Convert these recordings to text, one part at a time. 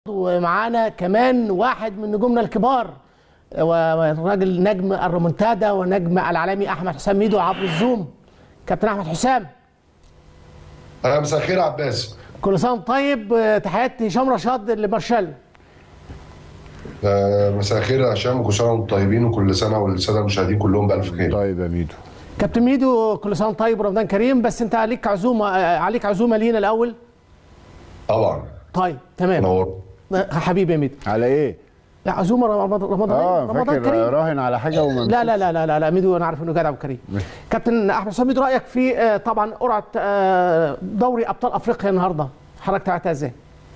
ومعانا كمان واحد من نجومنا الكبار والراجل نجم الريمونتادا ونجم العالمي احمد حسام ميدو عبر الزوم كابتن احمد حسام أهلا مساء الخير يا عباس كل سنه وأنت طيب تحيات هشام رشاد لمارشال آه، مساء الخير يا هشام وكل سنه وانتم طيبين وكل سنه والساده المشاهدين كلهم بالف خير طيب يا ميدو كابتن ميدو كل سنه وأنت طيب ورمضان كريم بس انت عليك عزومه عليك عزومه لينا الاول طبعا طيب تمام نور حبيبي يا ميدو على ايه؟ لا عزومه رمضان رمضان اه رمضان فاكر كريم راهن على حاجه وما لا لا لا لا لا, لا ميدو انا عارف انه جدع وكريم كابتن احمد حسام ميدو رايك في آه، طبعا قرعه آه، دوري ابطال افريقيا النهارده حضرتك تابعتها ازاي؟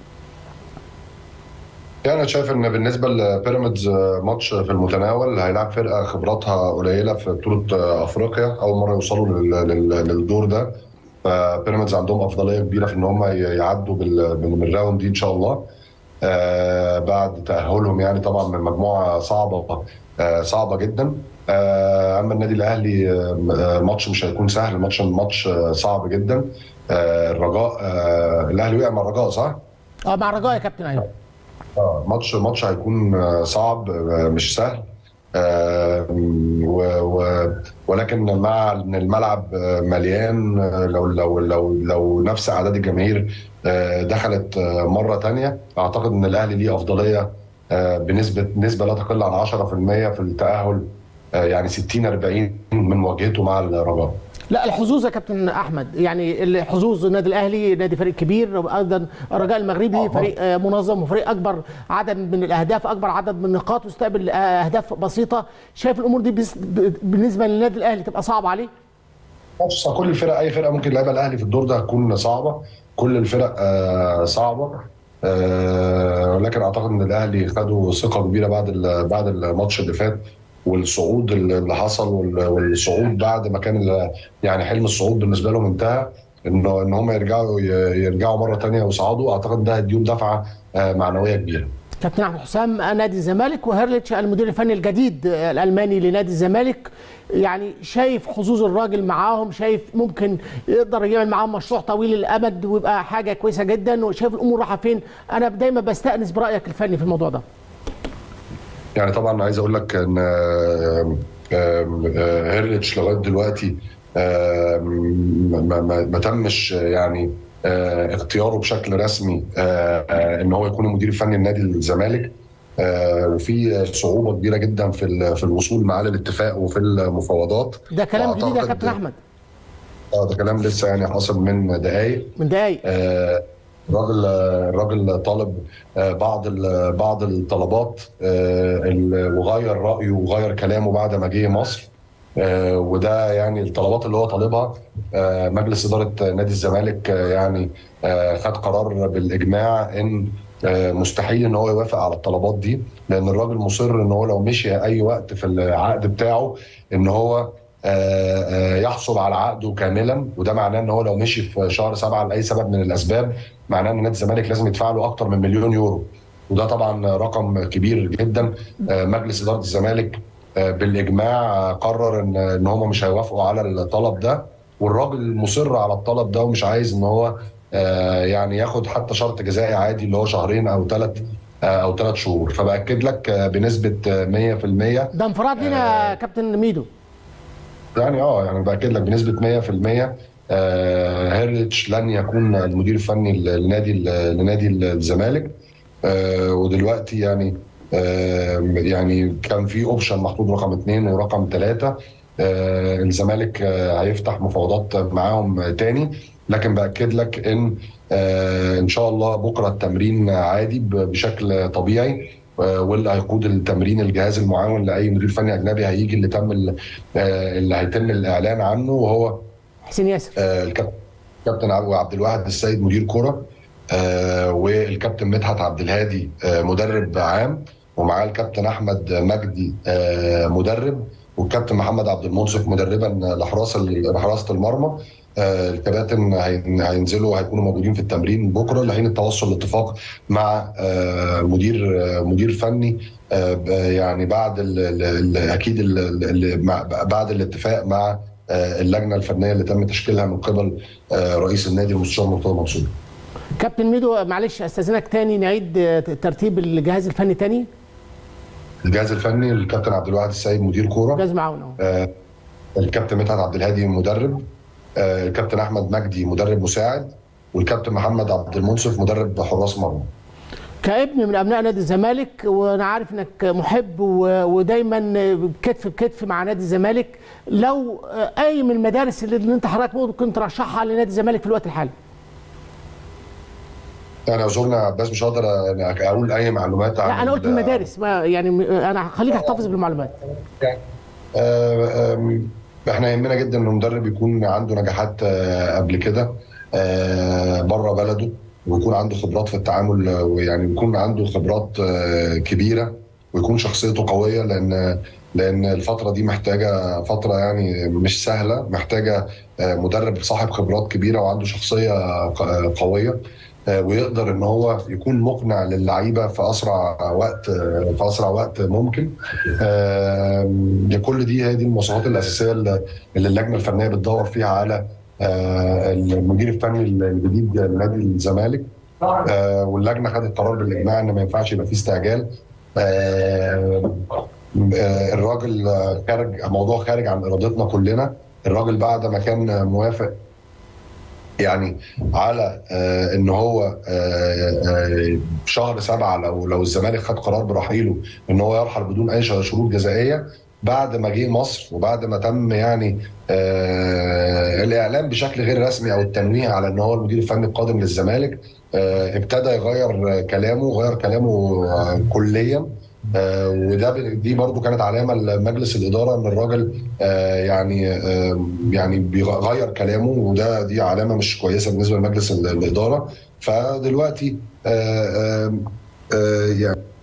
يعني انا شايف ان بالنسبه لبيراميدز آه، ماتش في المتناول هيلعب فرقه خبراتها قليله في بطوله آه، افريقيا اول مره يوصلوا لل- لل- للدور ده فبيراميدز عندهم افضليه كبيره في ان هم ي- يعدوا بال- بال- من الراوند دي ان شاء الله آه، بعد تاهلهم يعني طبعا من مجموعه صعبه آه، صعبه جدا آه، اما النادي الاهلي آه، آه، ماتش مش هيكون سهل ماتش ماتش آه، صعب جدا آه، الرجاء آه، الاهلي وقع مع الرجاء صح؟ اه مع الرجاء يا كابتن ايوه آه، ماتش ماتش هيكون آه، صعب آه، مش سهل آه، و و ولكن مع ان الملعب آه، مليان آه، لو لو لو لو نفس اعداد الجماهير آه، دخلت آه، مره تانية اعتقد ان الاهلي ليه افضليه آه، بنسبه نسبه لا تقل عن 10% في التاهل آه، يعني 60 40 من مواجهته مع الرجاء لا الحظوظ يا كابتن احمد يعني الحظوظ النادي الاهلي نادي فريق كبير وايضا الرجاء المغربي آه. فريق آه، منظم وفريق اكبر عدد من الاهداف اكبر عدد من النقاط واستقبل آه، اهداف بسيطه شايف الامور دي بس- ب- بالنسبه للنادي الاهلي تبقى صعبه عليه بص كل الفرق اي فرقه ممكن يلعبها الاهلي في الدور ده هتكون صعبه كل الفرق آه صعبه آه ولكن اعتقد ان الاهلي خدوا ثقه كبيره بعد ال- بعد الماتش اللي فات والصعود اللي حصل وال- والصعود بعد ما كان ال- يعني حلم الصعود بالنسبه لهم انتهى انه ان هم يرجعوا يرجعوا مره تانية ويصعدوا اعتقد ده هيديهم دفعه آه معنويه كبيره كابتن احمد حسام نادي الزمالك وهيرليتش المدير الفني الجديد آه، الالماني لنادي الزمالك يعني شايف حظوظ الراجل معاهم شايف ممكن يقدر يعمل معاهم مشروع طويل الامد ويبقى حاجه كويسه جدا وشايف الامور رايحه فين انا دايما بستانس برايك الفني في الموضوع ده يعني طبعا عايز اقول لك ان آم، آم، آه، هيرليتش لغايه دلوقتي آم، ما, ما, ما تمش يعني آه، اختياره بشكل رسمي آه، آه، ان هو يكون المدير الفني لنادي الزمالك آه، وفي صعوبه كبيره جدا في ال- في الوصول معاه للاتفاق وفي المفاوضات ده كلام جديد يا وأعتقد- كابتن احمد اه ده كلام لسه يعني حاصل من دقائق من دقايق آه، الراجل الراجل طالب آه، بعض ال- بعض الطلبات آه، ال- وغير رايه وغير كلامه بعد ما جه مصر آه، وده يعني الطلبات اللي هو طالبها آه، مجلس اداره نادي الزمالك آه، يعني آه، خد قرار بالاجماع ان آه، مستحيل ان هو يوافق على الطلبات دي لان الراجل مصر ان هو لو مشي اي وقت في العقد بتاعه ان هو آه، آه، يحصل على عقده كاملا وده معناه ان هو لو مشي في شهر سبعه لاي سبب من الاسباب معناه ان نادي الزمالك لازم يدفع له اكتر من مليون يورو وده طبعا رقم كبير جدا آه، مجلس اداره الزمالك آه، بالاجماع آه، قرر ان ان هم مش هيوافقوا على الطلب ده والراجل مصر على الطلب ده ومش عايز ان هو آه، يعني ياخد حتى شرط جزائي عادي اللي هو شهرين او ثلاث او ثلاث شهور فباكد لك آه، بنسبه آه، 100% ده انفراد لينا يا كابتن ميدو يعني اه يعني باكد لك بنسبه 100% آه هيرليتش لن يكون المدير الفني لنادي لنادي الزمالك آه ودلوقتي يعني آه يعني كان في اوبشن محطوط رقم اثنين ورقم ثلاثه آه الزمالك آه هيفتح مفاوضات معاهم تاني لكن باكد لك ان آه ان شاء الله بكره التمرين عادي ب- بشكل طبيعي آه، واللي هيقود التمرين الجهاز المعاون لاي مدير فني اجنبي هيجي اللي تم ال- آه، اللي هيتم الاعلان عنه وهو حسين ياسر آه، الكاب- الكابتن عبد عبد الواحد السيد مدير كرة آه، والكابتن مدحت عبد الهادي آه، مدرب عام ومعاه الكابتن احمد مجدي آه، مدرب والكابتن محمد عبد المنصف مدربا لحراسه لحراسه المرمى آه، الكباتن هين- هينزلوا هيكونوا موجودين في التمرين بكره لحين التوصل لاتفاق مع آه، مدير آه، مدير فني آه، ب- يعني بعد ال ال ال اكيد ال ال مع- بعد الاتفاق مع آه، اللجنه الفنيه اللي تم تشكيلها من قبل آه، رئيس النادي المستشار مرتضى منصور كابتن ميدو معلش استاذنك تاني نعيد آه، ترتيب الجهاز الفني تاني الجهاز الفني الكابتن عبد الواحد السيد مدير كوره جهاز معاون اهو آه، الكابتن مدحت عبد الهادي مدرب آه، الكابتن احمد مجدي مدرب مساعد والكابتن محمد عبد المنصف مدرب حراس مرمى كابن من ابناء نادي الزمالك وانا عارف انك محب و- ودايما كتف بكتف مع نادي الزمالك لو آه، اي من المدارس اللي انت حضرتك ممكن ترشحها لنادي الزمالك في الوقت الحالي انا اعذرنا يا عباس مش هقدر أنا اقول اي معلومات عن لا انا قلت ال- المدارس ما يعني م- انا خليك احتفظ بالمعلومات آه، آم، احنا يهمنا جدا ان المدرب يكون عنده نجاحات آه، قبل كده بره بلده ويكون عنده خبرات في التعامل آه، ويعني يكون عنده خبرات آه، كبيره ويكون شخصيته قويه لان لان الفتره دي محتاجه فتره يعني مش سهله محتاجه آه، مدرب صاحب خبرات كبيره وعنده شخصيه ق- قويه آه، ويقدر ان هو يكون مقنع للعيبه في اسرع وقت آه، في اسرع وقت ممكن آم، دي كل دي هي دي المواصفات الاساسيه اللي اللي اللجنه الفنيه بتدور فيها على آه، المدير الفني الجديد لنادي الزمالك آه، واللجنه خدت قرار بالاجماع ان ما ينفعش يبقى فيه استعجال آه، آه، الراجل آه، خارج موضوع خارج عن ارادتنا كلنا الراجل بعد ما كان موافق يعني على آه ان هو آه آه في شهر سبعه لو لو الزمالك خد قرار برحيله ان هو يرحل بدون اي شروط جزائيه بعد ما جه مصر وبعد ما تم يعني آه الاعلان بشكل غير رسمي او التنويه على ان هو المدير الفني القادم للزمالك آه ابتدى يغير كلامه غير كلامه آه كليا آه وده ب- دي برضو كانت علامه لمجلس الاداره ان الراجل آه يعني آه يعني بيغير كلامه وده دي علامه مش كويسه بالنسبه لمجلس ال- الاداره فدلوقتي آه آه آه يعني